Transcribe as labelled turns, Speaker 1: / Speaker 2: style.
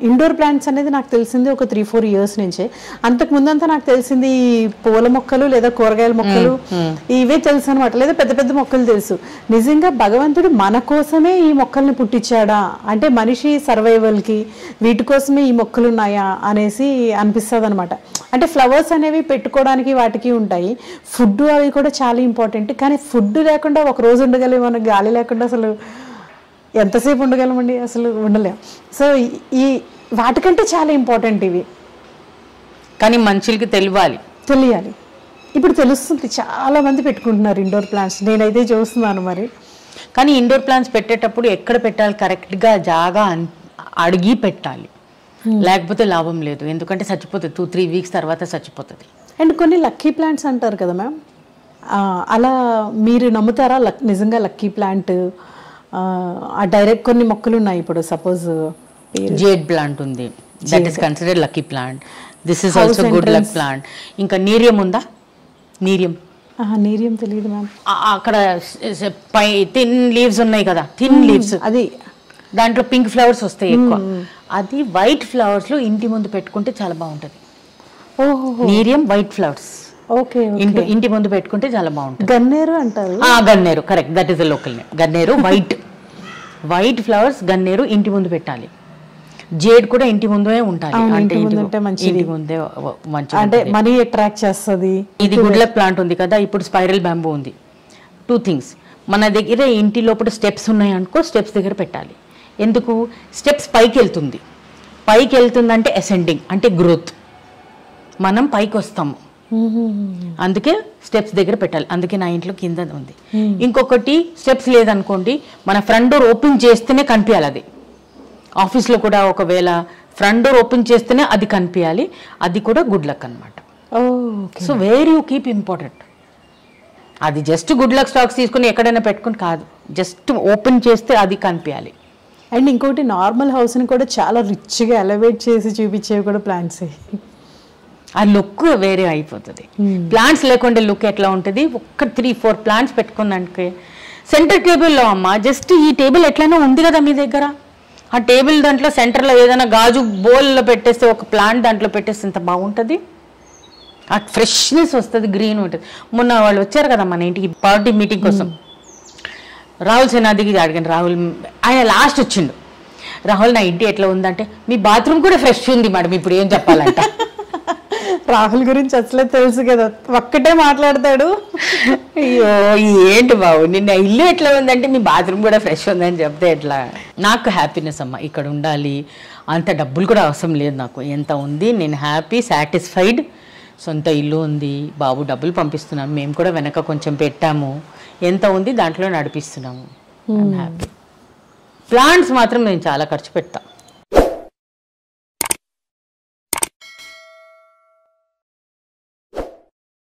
Speaker 1: Indoor plants అనేది నాకు తెలిసింది ఒక త్రీ ఫోర్ ఇయర్స్ నుంచే అంతకు ముందంతా నాకు తెలిసింది ఈ పూల మొక్కలు లేదా కూరగాయల మొక్కలు ఇవే తెలుసు అనమాట లేదా పెద్ద పెద్ద మొక్కలు తెలుసు నిజంగా భగవంతుడు మన కోసమే ఈ మొక్కల్ని పుట్టించాడా అంటే మనిషి survival కి వీటి కోసమే ఈ మొక్కలు ఉన్నాయా అనేసి అనిపిస్తుంది అనమాట అంటే ఫ్లవర్స్ అనేవి పెట్టుకోవడానికి వాటికి ఉంటాయి ఫుడ్ అవి కూడా చాలా ఇంపార్టెంట్ కానీ ఫుడ్ లేకుండా ఒక రోజు ఉండగలిగే మనకు గాలి లేకుండా అసలు ఎంతసేపు ఉండగలమండి అసలు ఉండలేం సో ఈ- ఈ వాటికంటే చాలా ఇంపార్టెంట్ ఇవి
Speaker 2: కానీ మనుషులకి తెలియాలి
Speaker 1: తెలియాలి ఇప్పుడు తెలుస్తుంది చాలా మంది పెట్టుకుంటున్నారు ఇండోర్ ప్లాంట్స్ నేనైతే చూస్తున్నాను మరి
Speaker 2: కానీ ఇండోర్ ప్లాంట్స్ పెట్టేటప్పుడు ఎక్కడ పెట్టాలి కరెక్ట్గా జాగా అన్- అడిగి పెట్టాలి లేకపోతే లాభం లేదు ఎందుకంటే చచ్చిపోతుంది టూ త్రీ వీక్స్ తర్వాత చచ్చిపోతుంది
Speaker 1: అండ్ కొన్ని లక్కీ ప్లాంట్స్ అంటారు కదా మ్యామ్ అలా మీరు నమ్ముతారా లక్ నిజంగా లక్కీ ప్లాంట్ ఆ డైరెక్ట్ కొన్ని మొక్కలు ఉన్నాయి ఇప్పుడు సపోజ్
Speaker 2: జేడ్ ప్లాంట్ ఉంది that is considered lucky plant this is also good luck plant ఇంకా నీరియం ఉందా నీరియం
Speaker 1: నీరియం తెలియదు మ్యామ్
Speaker 2: ఆ- అక్కడ స- స- పై థిన్ లీవ్స్ ఉన్నాయి కదా థిన్ లీవ్స్
Speaker 1: అది
Speaker 2: దాంట్లో పింక్ ఫ్లవర్స్ వస్తాయి ఎక్కువ అది వైట్ ఫ్లవర్స్ లో ఇంటి ముందు పెట్టుకుంటే చాలా బాగుంటది
Speaker 1: ఓహో
Speaker 2: నీరియం వైట్ ఫ్లవర్స్
Speaker 1: ఓకే
Speaker 2: ఇంటి ఇంటి ముందు పెట్టుకుంటే చాలా బాగుంటుంది
Speaker 1: గన్నేరు అంటారు
Speaker 2: ఆ గన్నేరు correct that is the local name గన్నేరు వైట్ వైట్ ఫ్లవర్స్ గన్నేరు ఇంటి ముందు పెట్టాలి జేడ్ కూడా ఇంటి ముందే ఉండాలి
Speaker 1: అవును,
Speaker 2: అంటే
Speaker 1: ఇంటి ముందు
Speaker 2: ఇంటి-
Speaker 1: ఉంటే మంచిది.
Speaker 2: ఇంటి ముందే మంచిగా
Speaker 1: అంటే మనీ అట్రాక్ట్ చేస్తుంది
Speaker 2: ఇది గుడ్ లక్ ప్లాంట్ ఉంది కదా ఇప్పుడు స్పైరల్ బ్యాంబూ ఉంది టూ థింగ్స్ మన దగ్గర ఇంటి లోపల స్టెప్స్ ఉన్నాయి అనుకో స్టెప్స్ దగ్గర పెట్టాలి ఎందుకు స్టెప్స్ పైకి వెళ్తుంది పైకి వెళ్తుందంటే అసెండింగ్ అంటే గ్రోత్ మనం పైకి వస్తాము అందుకే స్టెప్స్ దగ్గర పెట్టాలి అందుకే నా ఇంట్లో కింద ఉంది ఇంకొకటి స్టెప్స్ లేదనుకోండి మన ఫ్రంట్ డోర్ ఓపెన్ చేస్తేనే కనిపించాలి అది ఆఫీస్లో కూడా ఒకవేళ ఫ్రంట్ డోర్ ఓపెన్ చేస్తేనే అది కనిపించాలి అది కూడా గుడ్ లక్ అన్నమాట
Speaker 1: okay
Speaker 2: so where you keep important అది జస్ట్ గుడ్ లక్ స్టాక్స్ తీసుకుని ఎక్కడైనా పెట్టుకుని కాదు జస్ట్ ఓపెన్ చేస్తే అది కనిపించాలి
Speaker 1: అండ్ ఇంకోటి నార్మల్ హౌస్ని కూడా చాలా రిచ్గా ఎలివేట్ చేసి చూపించేవి కూడా ప్లాంట్స్
Speaker 2: ఆ లుక్ వేరే అయిపోతుంది ప్లాంట్స్ లేకుండా లుక్ ఎట్లా ఉంటుంది ఒక్క త్రీ ఫోర్ ప్లాంట్స్ పెట్టుకున్నానికి సెంటర్ టేబుల్లో అమ్మ జస్ట్ ఈ టేబుల్ ఎట్లయినా ఉంది కదా మీ దగ్గర ఆ టేబుల్ దాంట్లో సెంటర్లో ఏదైనా గాజు బౌల్లో పెట్టేస్తే ఒక ప్లాంట్ దాంట్లో పెట్టేస్తే ఎంత బాగుంటుంది ఆ ఫ్రెష్నెస్ వస్తుంది గ్రీన్ ఉంటుంది మొన్న వాళ్ళు వచ్చారు కదా మన ఇంటికి పార్టీ మీటింగ్ కోసం రాహుల్ సేనాదికి అడిగాను రాహుల్ ఆయన లాస్ట్ వచ్చిండు రాహుల్ నా ఇంటి ఎట్లా ఉందంటే మీ బాత్రూమ్ కూడా ఫ్రెష్ ఉంది మేడం ఇప్పుడు ఏం చెప్పాలంట
Speaker 1: రాహుల్ గురించి అసలే తెలుసు కదా ఒక్కటే మాట్లాడతాడు
Speaker 2: అయ్యో ఏంటి బాబు నిన్న ఇల్లు ఎట్లా ఉందంటే మీ బాత్రూమ్ కూడా ఫ్రెష్ ఉందని చెప్తే ఎట్లా నాకు హ్యాపీనెస్ అమ్మ ఇక్కడ ఉండాలి అంత డబ్బులు కూడా అవసరం లేదు నాకు ఎంత ఉంది నేను హ్యాపీ సాటిస్ఫైడ్ సొంత ఇల్లు ఉంది బాబు డబ్బులు పంపిస్తున్నాం మేము కూడా వెనక కొంచెం పెట్టాము ఎంత ఉంది దాంట్లో నడిపిస్తున్నాము హ్యాపీ ప్లాంట్స్ మాత్రం నేను చాలా ఖర్చు పెడతా